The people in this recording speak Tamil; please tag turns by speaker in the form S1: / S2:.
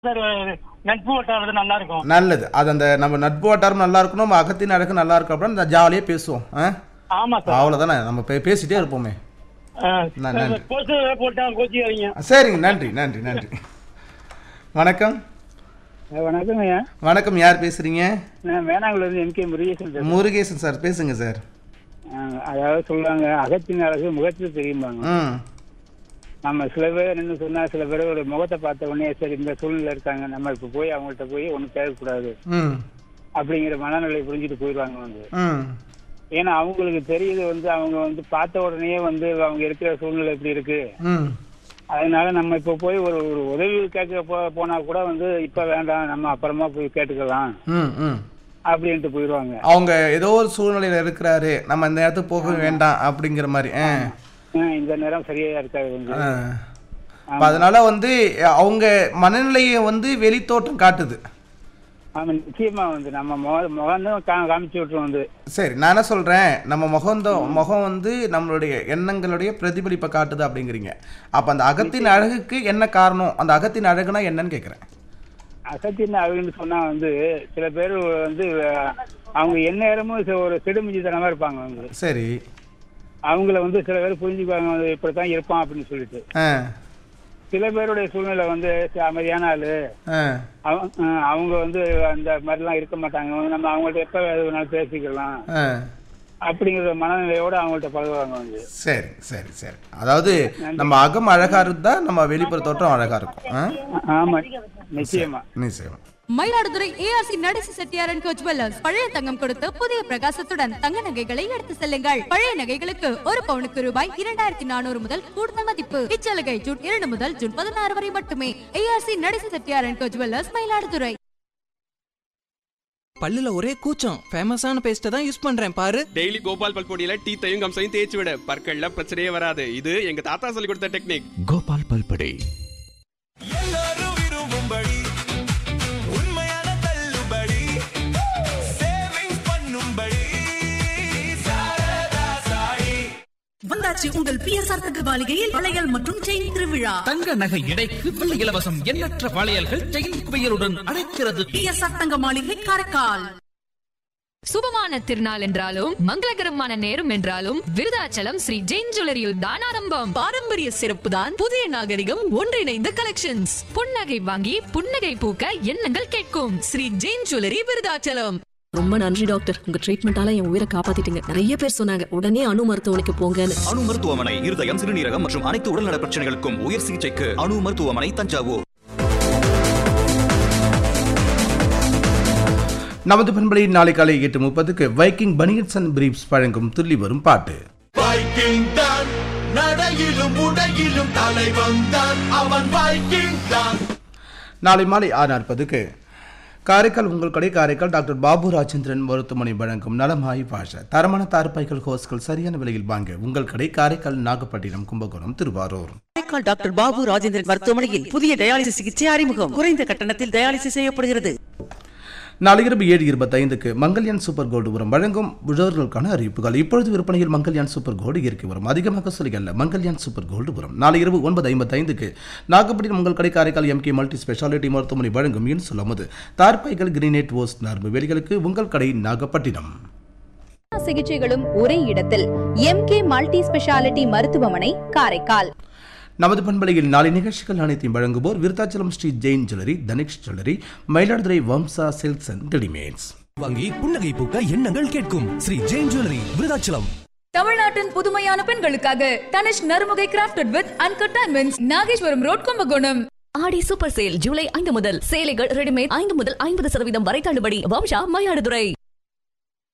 S1: சார் நட்பு வட்டாரது நல்லா இருக்கும்
S2: நல்லது அது அந்த நம்ம நட்பு வட்டாரம் நல்லா இருக்கணும் நம்ம அகத்தின் அழகு நல்லா இருக்கும் அப்படின்னு இந்த ஜாலியாக பேசுவோம் ஆ
S1: ஆமா சார்
S2: அவ்வளோதானே நம்ம பே பேசிட்டே இருப்போமே ந- நன்றி.
S1: கொசு போட்டா கோச்சிக்காதீங்க
S2: சரிங்க நன்றி நன்றி நன்றி வணக்கம்
S3: வணக்கம் ஐயா
S2: வணக்கம் யார் பேசுறீங்க
S3: நான் வேணாங்குளம் எம்கே முருகேசன் பேசுறேன்
S2: முருகேசன் சார் பேசுங்க சார்
S3: ஆஹ் அதாவது சொல்லுவாங்க அகத்தின் அழகு முகத்தில் தெரியுமாங்க
S2: ம்
S3: நம்ம சில பேர் என்ன சொன்னா சில பேர் ஒரு முகத்தை பார்த்த உடனே சரி இந்த சூழ்நிலை இருக்காங்க நம்ம இப்ப போய் அவங்கள்ட்ட போய் ஒன்றும் தேவைக்கூடாது
S2: ம்
S3: அப்படிங்கிற மனநிலை புரிஞ்சுட்டு போயிடுவாங்க வந்து
S2: ம்
S3: ஏன்னா அவங்களுக்கு தெரியுது வந்து அவங்க வந்து பார்த்த உடனே வந்து அவங்க இருக்கிற சூழ்நிலை எப்படி இருக்கு
S2: ம்
S3: அதனால நம்ம இப்ப போய் ஒரு ஒரு உதவி கேட்க போ போனா கூட வந்து இப்ப வேண்டாம் நம்ம அப்புறமா போய் கேட்டுக்கலாம்
S2: ம் ம்
S3: அப்படின்ட்டு போயிடுவாங்க
S2: அவங்க ஏதோ ஒரு சூழ்நிலையில் இருக்கிறாரு நம்ம இந்த இடத்துக்கு போக வேண்டாம் அப்படிங்கிற மாதிரி ஆ
S3: ஆஹ் இந்த நேரம் சரியா இருக்காது வந்து
S2: ஆ. அப்ப அதனால வந்து அவங்க மனநிலையை வந்து வெளித்தோட்டம் காட்டுது
S3: ஆமா நிச்சயமா வந்து நம்ம முக முகம் தான் கா காமிச்சு விட்டுரும் வந்து
S2: சரி நான் என்ன சொல்றேன் நம்ம முகம் முகம் வந்து நம்மளுடைய எண்ணங்களுடைய பிரதிபலிப்பை காட்டுது அப்படிங்கிறீங்க அப்ப அந்த அகத்தின் அழகுக்கு என்ன காரணம் அந்த அகத்தின் அழகுனா என்னன்னு கேக்குறேன்
S3: அசத்தின் அழகுன்னு சொன்னா வந்து சில பேர் வந்து அஹ், அவங்க எந்நேரமும் சி- ஒரு சிடுமிஞ்சித்தனமா இருப்பாங்க வந்து
S2: சரி
S3: அவங்கள வந்து சில பேர் புரிஞ்சுக்குவாங்க வந்து இப்படித்தான் இருப்பான் அப்படின்னு சொல்லிட்டு
S2: ஆ
S3: சில பேருடைய சூழ்நிலை வந்து சி- அமைதியான ஆளு
S2: ஆ
S3: அவங்க அஹ், அவங்க வந்து அந்த மாதிரிலாம் இருக்க மாட்டாங்க வந்து நம்ம அவங்கள்ட்ட எப்ப வேணாலும் பேசிக்கலாம்
S2: ஆ
S3: அப்படிங்கிற மனநிலையோட அவங்கள்ட்ட பழகுவாங்க வந்து
S2: சரி சரி சரி அதாவது நம்ம அகம் அழகா இருந்தா நம்ம வெளிப்புற தோற்றம் அழகா இருக்கும் ஆ?
S3: ஆமா நிச்சயமா
S2: நிச்சயம்
S4: Mayiladuthurai ARC Nadesi Chettiar and co jewellers பழைய தங்கம் கொடுத்து புதிய பிரகாசத்துடன் தங்க நகைகளை எடுத்து செல்லுங்கள் பழைய நகைகளுக்கு ஒரு பவுனுக்கு ரூபாய் இரண்டாயிரத்தி நானூறு முதல் கூடுதல் மதிப்பு இச்சலுகை ஜூன் இரண்டு முதல் ஜூன் பதினாறு வரை மட்டுமே ARC Nadesi Chettiar and co jewellers Mayiladuthurai
S5: பல்லுல ஒரே கூச்சம் ஃபேமஸான பேஸ்ட்டை தான் யூஸ் பண்றேன் பாரு
S6: டெய்லி கோபால் பல்பொடியில டீத்தையும் கம்சையும் தேய்ச்சி விட பற்கள்ல பிரச்சனையே வராது இது எங்க தாத்தா சொல்லி கொடுத்த டெக்னிக்
S7: கோபால் பல்படை
S8: எல்லாரும் விரும்பும்படி உண்மையான தள்ளுபடி சேவிங்ஸ் பண்ணும்படி சாரதா சாயி
S9: வந்தாச்சு உங்கள் பிஎஸ்ஆர் தங்க மாளிகையில் வளையல் மற்றும் செயின் திருவிழா
S7: தங்க நகை எடைக்கு வெள்ளி இலவசம் எண்ணற்ற வளையல்கள் செயின் குவியலுடன் அழைக்கிறது
S9: பிஎஸ்ஆர் தங்க மாளிகை காரைக்கால்
S10: சுபமான திருநாள் என்றாலும் மங்களகரமான நேரம் என்றாலும் விருதாச்சலம் ஸ்ரீ ஜெயின் ஜுவல்லரியில் தான் ஆரம்பம்
S9: பாரம்பரிய சிறப்பு தான் புதிய நாகரிகம் ஒன்றிணைந்த கலெக்ஷன்ஸ்
S10: புன்னகை வாங்கி புன்னகை பூக்க எண்ணங்கள் கேட்கும்
S9: ஸ்ரீ ஜெயின் ஜுவல்லரி விருதாச்சலம் ரொம்ப நன்றி டாக்டர் உங்க ட்ரீட்மெண்டால என் உயிரை காப்பாத்திட்டீங்க நிறைய பேர் சொன்னாங்க உடனே அணு மருத்துவமனைக்கு போங்கன்னு
S8: அணு மருத்துவமனை இருதயம் சிறுநீரகம் மற்றும் அனைத்து உடல்நல பிரச்சனைகளுக்கும் உயர் சிகிச்சைக்கு அணு மருத்துவமனை தஞ்சாவூர்
S2: நமது பண்பலை நாளை காலை எட்டு முப்பதுக்கு வைக்கிங் பனியன்ஸ் அண்ட் பிரீப்ஸ் வழங்கும் துள்ளி வரும் பாட்டு
S8: வைக்கிங் தான் நடையிலும் உடையிலும் தலைவன் தான் அவன் வைக்கிங் தான்
S2: நாளை மாலை ஆறு நாற்பதுக்கு காரைக்கால் உங்கள் கடை காரைக்கால் டாக்டர் பாபு ராஜேந்திரன் மருத்துவமனை வழங்கும் நலமாய் பாஷ தரமான தார்பாய்கள் ஹோஸ்கள் சரியான விலையில் வாங்க உங்கள் கடை காரைக்கால் நாகப்பட்டினம் கும்பகோணம் திருவாரூர்
S9: காரைக்கால் டாக்டர் பாபு ராஜேந்திரன் மருத்துவமனையில் புதிய டயாலிசிஸ் சிகிச்சை அறிமுகம் குறைந்த கட்டணத்தில் டயாலிசிஸ் செய்யப்படுகிறது
S2: நாளை இரவு ஏழு இருபத்தைந்துக்கு மங்கல்யான் சூப்பர் கோல்டு உரம் வழங்கும் உழவர்களுக்கான அறிவிப்புகள் இப்பொழுது விற்பனையில் மங்கல்யான் சூப்பர் கோல்டு இயற்கை உரம் அதிகமாக சொல்லிக்கல்ல மங்கல்யான் சூப்பர் கோல்டு உரம் நாளை இரவு ஒன்பது ஐம்பத்தைந்துக்கு நாகப்பட்டினம் உங்கள் கடை காரைக்கால் எம்கே மல்டி ஸ்பெஷாலிட்டி மருத்துவமனை வழங்கும் இன் சொல்லமுது தார்பாய்கள் கிரீனேட் ஓஸ் நரம்பு வேலிகளுக்கு உங்கள் கடை நாகப்பட்டினம்
S4: சிகிச்சைகளும் ஒரே இடத்தில் எம்கே மல்டி ஸ்பெஷாலிட்டி மருத்துவமனை காரைக்கால்
S2: நமது பண்பலையில் நாளை நிகழ்ச்சிகள் அனைத்தையும் வழங்குவோர் Virudhachalam Sri Jain jewellery Tanishq jewellery Mayiladuthurai Vamsa silks and readymades
S7: வாங்கி புன்னகை பூக்க எண்ணங்கள் கேட்கும் ஸ்ரீ ஜெயின் ஜுவல்லரி விருதாச்சலம்
S4: தமிழ்நாட்டின் புதுமையான பெண்களுக்காக Tanishq Narumugai crafted with uncut diamonds Nageswaram road Kumbakonam
S9: Aadi super sale July ஐந்து முதல் சேலைகள் ரெடிமேட் ஐந்து முதல் ஐம்பது சதவீதம் வரை தள்ளுபடி வம்சா மயிலாடுதுறை